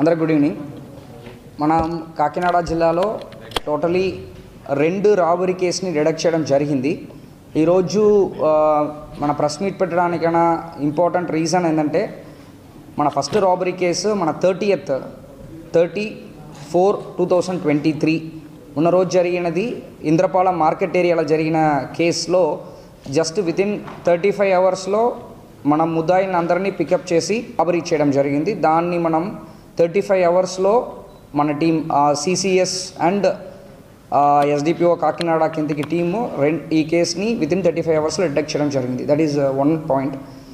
అందరికి good evening మనం కాకినాడ జిల్లాలో టోటలీ రెండు రాబరీ కేసుని డిడక్ట్ చేయడం జరిగింది ఈరోజు ఆ, మన ప్రెస్ మీట్ పెట్టడానికైనా ఇంపార్టెంట్ రీజన్ ఏంటంటే మన ఫస్ట్ రాబరీ కేసు మన thirtieth thirty four two thousand twenty three ఉన్న రోజు జరిగినది ఇంద్రపాలెం మార్కెట్ ఏరియాలో జరిగిన కేసులో just within thirty five అవర్స్లో మనం ముద్దాయిని అందరినీ పికప్ చేసి రాబరీ చేయడం జరిగింది దాన్ని మనం థర్టీ ఫైవ్ అవర్స్లో మన team CCS and SDPO Kakinada కిందకి టీము రెండు ఈ కేసుని విత్ ఇన్ థర్టీ ఫైవ్ అవర్స్లో డిటెక్ట్ చేయడం జరిగింది దట్ ఈస్ వన్ పాయింట్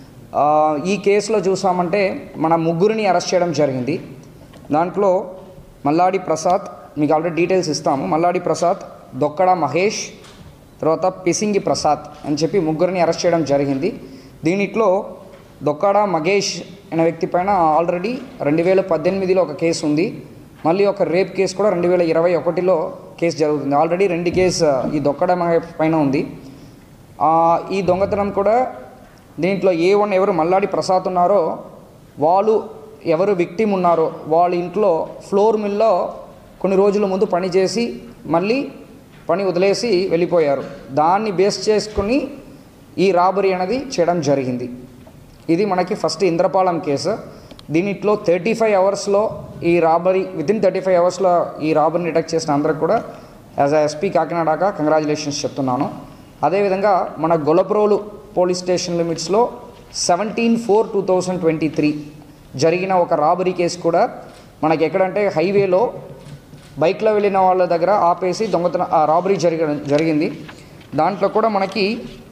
ఈ కేసులో చూసామంటే మన ముగ్గురిని అరెస్ట్ చేయడం జరిగింది దాంట్లో మల్లాడి ప్రసాద్ మీకు ఆల్రెడీ డీటెయిల్స్ ఇస్తాము మల్లాడి ప్రసాద్ దొక్కడ మహేష్ తర్వాత పిసింగి ప్రసాద్ అని చెప్పి ముగ్గురిని అరెస్ట్ చేయడం జరిగింది దీనిట్లో దొక్కడ మగేష్ అనే వ్యక్తి పైన ఆల్రెడీ రెండు వేల పద్దెనిమిదిలో ఒక కేసు ఉంది మళ్ళీ ఒక రేప్ కేసు కూడా రెండు వేల ఇరవై ఒకటిలో కేసు జరుగుతుంది ఆల్రెడీ రెండు కేసు ఈ దొక్కడ మహేష్ పైన ఉంది ఆ, ఈ దొంగతనం కూడా దీంట్లో ఏ వన్ ఎవరు మల్లాడి ప్రసాద్ ఉన్నారో వాళ్ళు ఎవరు విక్టిమ్ ఉన్నారో వాళ్ళ ఇంట్లో ఫ్లోర్ మిల్లో కొన్ని రోజుల ముందు పని చేసి మళ్ళీ పని వదిలేసి వెళ్ళిపోయారు దాన్ని బేస్ చేసుకుని ఈ రాబరీ అనేది చేయడం జరిగింది ఇది మనకి ఫస్ట్ ఇంద్రపాలెం కేసు దీనిట్లో థర్టీ ఫైవ్ అవర్స్లో ఈ robbery within thirty five అవర్స్లో ఈ రాబరీని డిటెక్ట్ చేసిన అందరికి కూడా యాజ్ అ ఎస్పీ కాకినాడగా కంగ్రాచులేషన్స్ చెప్తున్నాను అదేవిధంగా మన గొలప్రోలు పోలీస్ స్టేషన్ లిమిట్స్లో seventeen four two thousand twenty three జరిగిన ఒక రాబరీ కేసు కూడా మనకి ఎక్కడంటే హైవేలో బైక్లో వెళ్ళిన వాళ్ళ దగ్గర ఆపేసి దొంగతన ఆ రాబరీ జరిగ జరిగింది దాంట్లో కూడా మనకి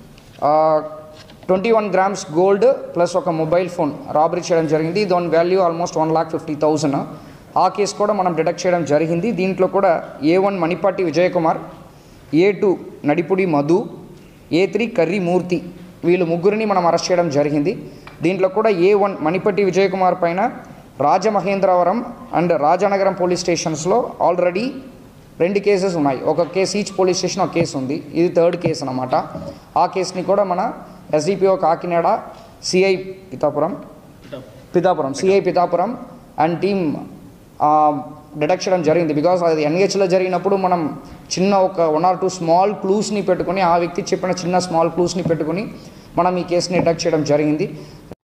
twenty one grams gold plus ఒక మొబైల్ ఫోన్ రాబరీ చేయడం జరిగింది దాని value almost one lakh fifty thousand ఆ కేసు కూడా మనం డిటెక్ట్ చేయడం జరిగింది దీంట్లో కూడా A one Manipati Vijayakumar A two Nadipudi Madhu A three Karri Murthy వీళ్ళు ముగ్గురిని మనం అరెస్ట్ చేయడం జరిగింది దీంట్లో కూడా ఏ వన్ మణిపట్టి విజయకుమార్ పైన రాజమహేంద్రవరం అండ్ రాజనగరం పోలీస్ స్టేషన్స్లో ఆల్రెడీ రెండు కేసెస్ ఉన్నాయి ఒక కేసు ఈచ్ పోలీస్ స్టేషన్ ఒక కేసు ఉంది ఇది థర్డ్ కేసు అనమాట ఆ కేసుని కూడా మన SDPO Kakinada CI Pithapuram Pithapuram CI Pithapuram and team detect చేయడం జరిగింది బికాస్ అది ఎన్హెచ్లో జరిగినప్పుడు మనం చిన్న ఒక వన్ ఆర్ టూ స్మాల్ క్లూస్ని పెట్టుకుని ఆ వ్యక్తి చెప్పిన చిన్న స్మాల్ క్లూస్ని పెట్టుకుని మనం ఈ కేసుని డిటెక్ట్ చేయడం జరిగింది